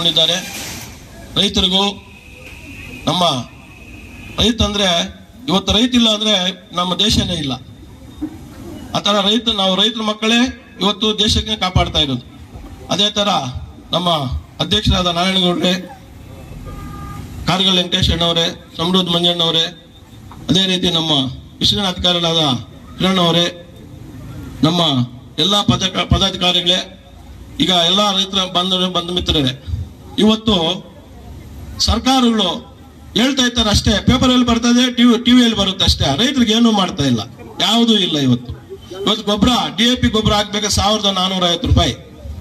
ಮಾಡ್ಕೊಂಡಿದ್ದಾರೆ ರೈತರಿಗೂ ನಮ್ಮ ರೈತ ಅಂದ್ರೆ ಇವತ್ತು ರೈತ ಇಲ್ಲ ಅಂದ್ರೆ ನಮ್ಮ ದೇಶನೇ ಇಲ್ಲ ಆ ಥರ ರೈತ ನಾವು ರೈತರ ಮಕ್ಕಳೇ ಇವತ್ತು ದೇಶಕ್ಕೆ ಕಾಪಾಡ್ತಾ ಇರೋದು ಅದೇ ತರ ನಮ್ಮ ಅಧ್ಯಕ್ಷರಾದ ನಾರಾಯಣಗೌಡ್ರೆ ಕಾರ್ಗಲ್ ವೆಂಕಟೇಶ್ ಅಣ್ಣವರೇ ಸಮೃದ್ಧ ಮಂಜಣ್ಣವರೇ ಅದೇ ರೀತಿ ನಮ್ಮ ವಿಶ್ವನಾಧಿಕಾರಿಗಳಾದ ಕಿರಣ್ ಅವರೇ ನಮ್ಮ ಎಲ್ಲ ಪದ ಪದಾಧಿಕಾರಿಗಳೇ ಈಗ ಎಲ್ಲ ರೈತರ ಬಂಧು ಬಂಧು ಮಿತ್ರರೇ ಇವತ್ತು ಸರ್ಕಾರಗಳು ಹೇಳ್ತಾ ಇರ್ತಾರೆ ಅಷ್ಟೇ ಪೇಪರಲ್ಲಿ ಬರ್ತದೆ ಟಿವಿ ಟಿವಿಯಲ್ಲಿ ಬರುತ್ತೆ ಅಷ್ಟೇ ರೈತರಿಗೆ ಏನೂ ಮಾಡ್ತಾ ಇಲ್ಲ ಯಾವುದೂ ಇಲ್ಲ ಇವತ್ತು ಇವತ್ತು ಗೊಬ್ಬರ ಡಿ ಎ ಪಿ ಗೊಬ್ಬರ ಹಾಕ್ಬೇಕು ಸಾವಿರದ ನಾನೂರ ಐವತ್ತು ರೂಪಾಯಿ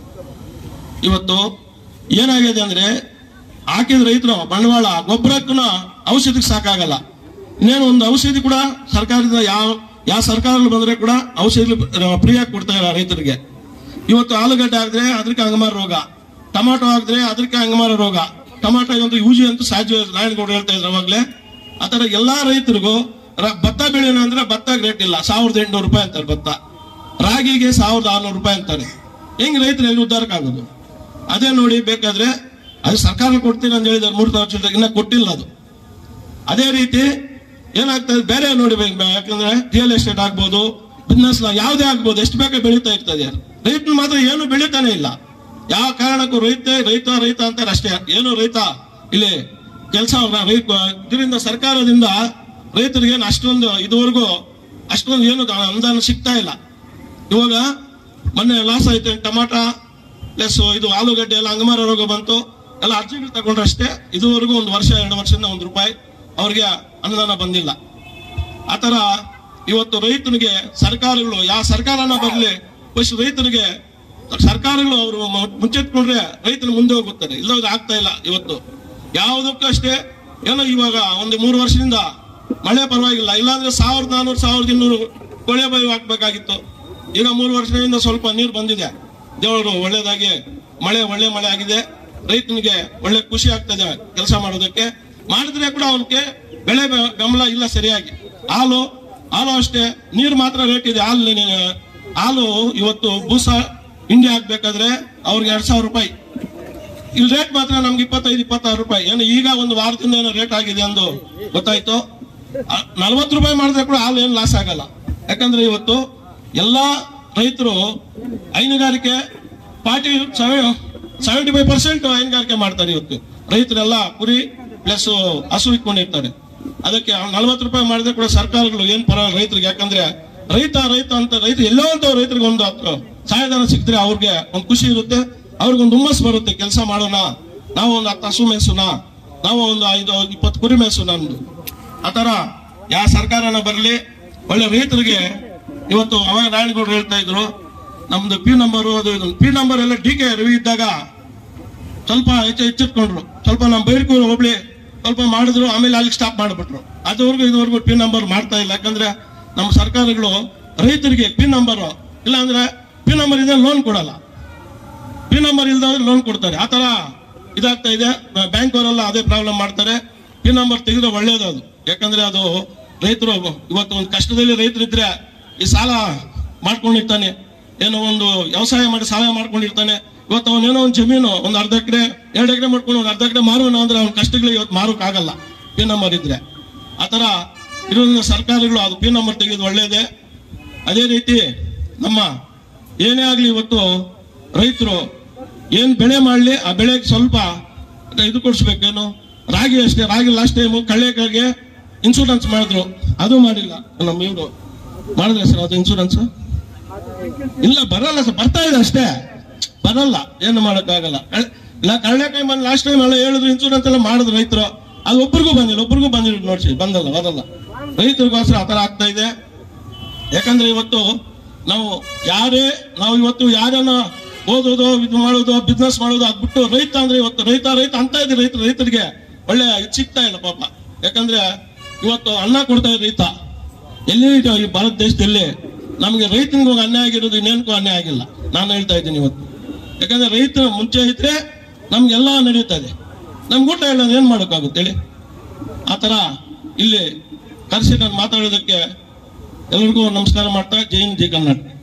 ಇವತ್ತು ಏನಾಗಿದೆ ಅಂದ್ರೆ ಹಾಕಿದ ರೈತರು ಬಂಡವಾಳ ಗೊಬ್ಬರಕ್ಕೂ ಔಷಧಿಗೆ ಸಾಕಾಗಲ್ಲ ಇನ್ನೇನು ಒಂದು ಔಷಧಿ ಕೂಡ ಸರ್ಕಾರದಿಂದ ಯಾವ ಯಾವ ಸರ್ಕಾರಗಳು ಬಂದ್ರೆ ಕೂಡ ಔಷಧಿ ಫ್ರೀಯಾಗಿ ಕೊಡ್ತಾ ಇಲ್ಲ ರೈತರಿಗೆ ಇವತ್ತು ಆಲೂಗಡ್ಡೆ ಹಾಕಿದ್ರೆ ಅದಕ್ಕೆ ಅಂಗಮಾರ ರೋಗ ಟೊಮಾಟೊ ಹಾಕಿದ್ರೆ ಅದಕ್ಕೆ ಅಂಗಮಾರ ರೋಗ ಟೊಮಾಟೊ ಒಂದು ಯೂಜಿ ಅಂತೂ ಸಾಧ್ಯ ನಾರಾಯಣಗೌಡ ಹೇಳ್ತಾ ಇದ್ರು ಅವಾಗಲೇ ಆ ಥರ ಎಲ್ಲಾ ರೈತರಿಗೂ ರ- ಭತ್ತ ಬೆಳೆಯೋಣ ಅಂದ್ರೆ ಭತ್ತ ರೇಟ್ ಇಲ್ಲ ಸಾವಿರದ ಎಂಟುನೂರು ರೂಪಾಯಿ ಅಂತಾರೆ ಭತ್ತ ರಾಗಿಗೆ ಸಾವಿರದ ಆರ್ನೂರು ರೂಪಾಯಿ ಅಂತಾರೆ ಹೆಂಗ್ ರೈತರು ಎಲ್ಲಿ ಉದ್ಧಾರಕ್ಕಾಗೋದು ಅದೇ ನೋಡಿ ಬೇಕಾದ್ರೆ ಅದು ಸರ್ಕಾರ ಕೊಡ್ತೀನಿ ಅಂತ ಹೇಳಿದಾರೆ ಮೂರು ವರ್ಷದ ಇನ್ನ ಕೊಟ್ಟಿಲ್ಲ ಅದು ಅದೇ ರೀತಿ ಏನಾಗ್ತದೆ ಬೇರೆ ನೋಡಿಬೇಕು ಯಾಕಂದ್ರೆ ರಿಯಲ್ ಎಸ್ಟೇಟ್ ಆಗ್ಬೋದು ಬಿಸ್ನೆಸ್ ಯಾವುದೇ ಆಗ್ಬೋದು ಎಷ್ಟು ಬೇಕಾ ಬೆಳೀತಾ ಇರ್ತದೆ ರೈತನು ಮಾತ್ರ ಏನು ಬೆಳೀತಾನೆ ಇಲ್ಲ ಯಾವ ಕಾರಣಕ್ಕೂ ರೈತ ರೈತ ರೈತ ಅಂತಾರೆ ಅಷ್ಟೇ ಏನು ರೈತ ಇಲ್ಲಿ ಕೆಲಸ ಇದರಿಂದ ಸರ್ಕಾರದಿಂದ ರೈತರಿಗೆ ಏನು ಅಷ್ಟೊಂದು ಇದುವರೆಗೂ ಅಷ್ಟೊಂದು ಏನು ಅನುದಾನ ಸಿಗ್ತಾ ಇಲ್ಲ ಇವಾಗ ಮೊನ್ನೆ ಲಾಸ್ ಆಯ್ತು ಟಮಾಟ ಪ್ಲಸ್ ಇದು ಆಲೂಗಡ್ಡೆ ಎಲ್ಲ ಅಂಗಮಾರ ರೋಗ ಬಂತು ಎಲ್ಲ ಅರ್ಜಿಗಳು ತಗೊಂಡ್ರೆ ಅಷ್ಟೇ ಇದುವರೆಗೂ ಒಂದು ವರ್ಷ ಎರಡು ವರ್ಷದಿಂದ ಒಂದು ರೂಪಾಯಿ ಅವ್ರಿಗೆ ಅನುದಾನ ಬಂದಿಲ್ಲ ಆ ತರ ಇವತ್ತು ರೈತನಿಗೆ ಸರ್ಕಾರಗಳು ಯಾವ ಸರ್ಕಾರನ ಬರಲಿ ಫಸ್ಟ್ ರೈತರಿಗೆ ಸರ್ಕಾರಗಳು ಅವರು ಮುಂಚೆತ್ಕೊಂಡ್ರೆ ರೈತನ ಮುಂದೆ ಹೋಗುತ್ತಾರೆ ಇಲ್ಲದ್ರೆ ಆಗ್ತಾ ಇಲ್ಲ ಇವತ್ತು ಯಾವುದಕ್ಕೂ ಅಷ್ಟೇ ಏನೋ ಇವಾಗ ಒಂದು ಮೂರು ವರ್ಷದಿಂದ ಮಳೆ ಪರವಾಗಿಲ್ಲ ಇಲ್ಲಾಂದ್ರೆ ಸಾವಿರದ ನಾನೂರು ಸಾವಿರದ ಇನ್ನೂರು ಕೊಳೆ ಬಾವಿ ಹಾಕ್ಬೇಕಾಗಿತ್ತು ಈಗ ಮೂರು ವರ್ಷದಿಂದ ಸ್ವಲ್ಪ ನೀರು ಬಂದಿದೆ ದೇವರು ಒಳ್ಳೇದಾಗಿ ಮಳೆ ಒಳ್ಳೆ ಮಳೆ ಆಗಿದೆ ರೈತನಿಗೆ ಒಳ್ಳೆ ಖುಷಿ ಆಗ್ತದೆ ಕೆಲಸ ಮಾಡೋದಕ್ಕೆ ಮಾಡಿದ್ರೆ ಕೂಡ ಅವನಿಗೆ ಬೆಳೆ ಬೆ- ಗಮಲ ಇಲ್ಲ ಸರಿಯಾಗಿ ಹಾಲು ಹಾಲು ಅಷ್ಟೇ ನೀರು ಮಾತ್ರ ರೇಟ್ ಇದೆ ಹಾಲು ನೀ- ಹಾಲು ಇವತ್ತು ಬೂಸ ಹಿಂಡಿ ಹಾಕ್ಬೇಕಾದ್ರೆ ಅವ್ರಿಗೆ ಎರಡ್ ಸಾವಿರ ರೂಪಾಯಿ ಇಲ್ಲಿ ರೇಟ್ ಮಾತ್ರ ನಮ್ಗೆ ಇಪ್ಪತ್ತೈದು ಇಪ್ಪತ್ತಾರು ರೂಪಾಯಿ ಏನು ಈಗ ಒಂದು ವಾರದಿಂದ ಏನೋ ರೇಟ್ ಆಗಿದೆ ಎಂದು ಗೊತ್ತಾಯ್ತು ನಲ್ವತ್ತು ರೂಪಾಯಿ ಮಾಡಿದ್ರೆ ಕೂಡ ಹಾಲು ಏನು ಲಾಸ್ ಆಗಲ್ಲ ಯಾಕಂದ್ರೆ ಇವತ್ತು ಎಲ್ಲಾ ರೈತರು ಹೈನುಗಾರಿಕೆ ಫಾರ್ಟಿ ಸೆವೆಂಟಿ ಫೈವ್ ಪರ್ಸೆಂಟ್ ಹೈನುಗಾರಿಕೆ ಮಾಡ್ತಾರೆ ಇವತ್ತು ರೈತರೆಲ್ಲ ಕುರಿ ಪ್ಲಸ್ ಹಸು ಇಟ್ಕೊಂಡಿರ್ತಾರೆ ಅದಕ್ಕೆ ನಲ್ವತ್ತು ರೂಪಾಯಿ ಮಾಡಿದ್ರೆ ಕೂಡ ಸರ್ಕಾರಗಳು ಏನ್ ಪರವಾಗಿಲ್ಲ ರೈತರಿಗೆ ಯಾಕಂದ್ರೆ ರೈತ ರೈತ ಅಂತ ರೈತ ಎಲ್ಲೋ ಅಂತ ರೈತರಿಗೆ ಒಂದು ಹತ್ತು ಸಹಾಯಧನ ಸಿಕ್ಕಿದ್ರೆ ಅವ್ರಿಗೆ ಒಂದು ಖುಷಿ ಇರುತ್ತೆ ಅವ್ರಿಗೊಂದು ಹುಮ್ಮಸ್ ಬರುತ್ತೆ ಕೆಲಸ ಮಾಡೋಣ ನಾವು ಒಂದು ಹತ್ತು ಹಸು ಮೇಯಿಸೋಣ ನಾವು ಒಂದು ಐದು ಇಪ್ಪತ್ತು ಕುರಿ ಮೇಯಿಸೋಣ ನಮ್ದು ಆ ತರ ಯಾವ ಸರ್ಕಾರನ ಬರಲಿ ಒಳ್ಳೆ ರೈತರಿಗೆ ಇವತ್ತು ಅವಾಗ ನಾರಾಯಣಗೌಡರು ಹೇಳ್ತಾ ಇದ್ರು ನಮ್ದು ಪಿ ನಂಬರ್ ಅದು ಪಿ ನಂಬರ್ ಎಲ್ಲ ಡಿ ಕೆ ರವಿ ಇದ್ದಾಗ ಸ್ವಲ್ಪ ಹೆಚ್ಚು ಎಚ್ಚೆತ್ಕೊಂಡ್ರು ಸ್ವಲ್ಪ ನಮ್ಮ ಬೈರ್ಕೂರು ಹೋಗ್ಲಿ ಸ್ವಲ್ಪ ಮಾಡಿದ್ರು ಆಮೇಲೆ ಅಲ್ಲಿ ಸ್ಟಾಪ್ ಮಾಡಿಬಿಟ್ರು ಅದುವರೆಗೂ ಇದುವರೆಗೂ ಪಿನ್ ನಂಬರ್ ಮಾಡ್ತಾ ಇಲ್ಲ ಯಾಕಂದ್ರೆ ನಮ್ಮ ಸರ್ಕಾರಗಳು ರೈತರಿಗೆ ಪಿನ್ ನಂಬರ್ ಇಲ್ಲಾಂದ್ರೆ ಪಿನ್ ನಂಬರ್ ಇದೆ ಲೋನ್ ಕೊಡಲ್ಲ ಪಿನ್ ನಂಬರ್ ಇಲ್ದಾದ್ರೆ ಲೋನ್ ಕೊಡ್ತಾರೆ ಆ ತರ ಇದಾಗ್ತಾ ಇದೆ ಬ್ಯಾಂಕ್ ಅವರೆಲ್ಲ ಅದೇ ಪ್ರಾಬ್ಲಮ್ ಮಾಡ್ತಾರೆ ಪಿನ್ ನಂಬರ್ ತೆಗೆದ್ರೆ ಒಳ್ಳೇದು ಅದು ಯಾಕಂದ್ರೆ ಅದು ರೈತರು ಇವತ್ತು ಒಂದು ಕಷ್ಟದಲ್ಲಿ ರೈತರು ಇದ್ರೆ ಈ ಸಾಲ ಮಾಡ್ಕೊಂಡಿರ್ತಾನೆ ಏನೋ ಒಂದು ವ್ಯವಸಾಯ ಮಾಡಿ ಸಾಲ ಮಾಡ್ಕೊಂಡಿರ್ತಾನೆ ಇವತ್ತು ಅವನೇನೋ ಒಂದು ಜಮೀನು ಒಂದು ಅರ್ಧ ಎಕರೆ ಎರಡು ಎಕರೆ ಮಾಡ್ಕೊಂಡು ಒಂದು ಅರ್ಧ ಎಕರೆ ಮಾರೋಣ ಅಂದ್ರೆ ಅವ್ನ ಕಷ್ಟಗಳಿಗೆ ಇವತ್ತು ಮಾರೋಕ್ ಆಗಲ್ಲ ಪಿನ್ ನಂಬರ್ ಇದ್ರೆ ಆ ತರ ಇರೋದ್ರಿಂದ ಸರ್ಕಾರಗಳು ಅದು ಪಿನ್ ನಂಬರ್ ತೆಗೆದು ಒಳ್ಳೇದೇ ಅದೇ ರೀತಿ ನಮ್ಮ ಏನೇ ಆಗ್ಲಿ ಇವತ್ತು ರೈತರು ಏನ್ ಬೆಳೆ ಮಾಡ್ಲಿ ಆ ಬೆಳೆಗೆ ಸ್ವಲ್ಪ ಇದು ಕೊಡ್ಸ್ಬೇಕೇನು ರಾಗಿ ಅಷ್ಟೇ ರಾಗಿ ಲಾಸ್ಟ್ ಟೈಮ್ ಕಳ್ಳೆಕಾಯಿಗೆ ಇನ್ಶೂರೆನ್ಸ್ ಮಾಡಿದ್ರು ಅದು ಮಾಡಿಲ್ಲ ನಮ್ಮ ಇವರು ಮಾಡಿದ್ರೆ ಸರ್ ಅದು ಇನ್ಶೂರೆನ್ಸ್ ಇಲ್ಲ ಬರಲ್ಲ ಸರ್ ಬರ್ತಾ ಇದೆ ಅಷ್ಟೇ ಬರಲ್ಲ ಏನು ಮಾಡಕ್ಕಾಗಲ್ಲ ಕಳ್- ಇಲ್ಲ ಕಳ್ಳೆಕಾಯಿ ಬಂದು ಲಾಸ್ಟ್ ಟೈಮ್ ಎಲ್ಲ ಹೇಳಿದ್ರು ಇನ್ಶೂರೆನ್ಸ್ ಎಲ್ಲ ಮಾಡಿದ್ರು ರೈತರು ಅದು ಒಬ್ರಿಗೂ ಬಂದಿಲ್ಲ ಒಬ್ರಿಗೂ ಬಂದಿಲ್ಲ ನೋಡ್ಸಿ ಬಂದಲ್ಲ ಬರಲ್ಲ ರೈತರಿಗೋಸ್ಕರ ಆ ಥರ ಆಗ್ತಾ ಇದೆ ಯಾಕಂದ್ರೆ ಇವತ್ತು ನಾವು ಯಾರೇ ನಾವು ಇವತ್ತು ಯಾರನ್ನ ಓದೋದು ಇದು ಮಾಡೋದು ಬಿಸ್ನೆಸ್ ಮಾಡೋದು ಅದ್ ಬಿಟ್ಟು ರೈತ ಅಂದ್ರೆ ಇವತ್ತು ರೈತ ರೈತ ಅಂತ ಇದೆ ರೈತ ರೈತರಿಗೆ ಒಳ್ಳೆ ಇದು ಸಿಗ್ತಾ ಇಲ್ಲ ಪಾಪ ಯಾಕಂದ್ರೆ ಇವತ್ತು ಅನ್ನ ಕೊಡ್ತಾ ಇದೆ ರೈತ ಎಲ್ಲಿ ಇದೆ ಈ ಭಾರತ ದೇಶದಲ್ಲಿ ನಮಗೆ ರೈತನಿಗೆ ಹೋಗಿ ಅನ್ಯಾಯ ಆಗಿರೋದು ಇನ್ನೇನಕ್ಕೂ ಅನ್ಯಾಯ ಆಗಿಲ್ಲ ನಾನು ಹೇಳ್ತಾ ಇದ್ದೀನಿ ಇವತ್ತು ಯಾಕಂದ್ರೆ ರೈತ ಮುಂಚೆ ಇದ್ರೆ ನಮ್ಗೆಲ್ಲ ನಡೀತಾ ಇದೆ ನಮ್ಗೆ ಊಟ ಇಲ್ಲ ಏನ್ ಮಾಡೋಕ್ಕಾಗುತ್ತೆ ಹೇಳಿ ಆ ತರ ಇಲ್ಲಿ ಕರೆಸಿ ನಾನು ಮಾತಾಡೋದಕ್ಕೆ ಎಲ್ರಿಗೂ ನಮಸ್ಕಾರ ಮಾಡ್ತಾ ಜೈ ಹಿಂದ್ ಜೈ ಕರ್ನಾಟಕ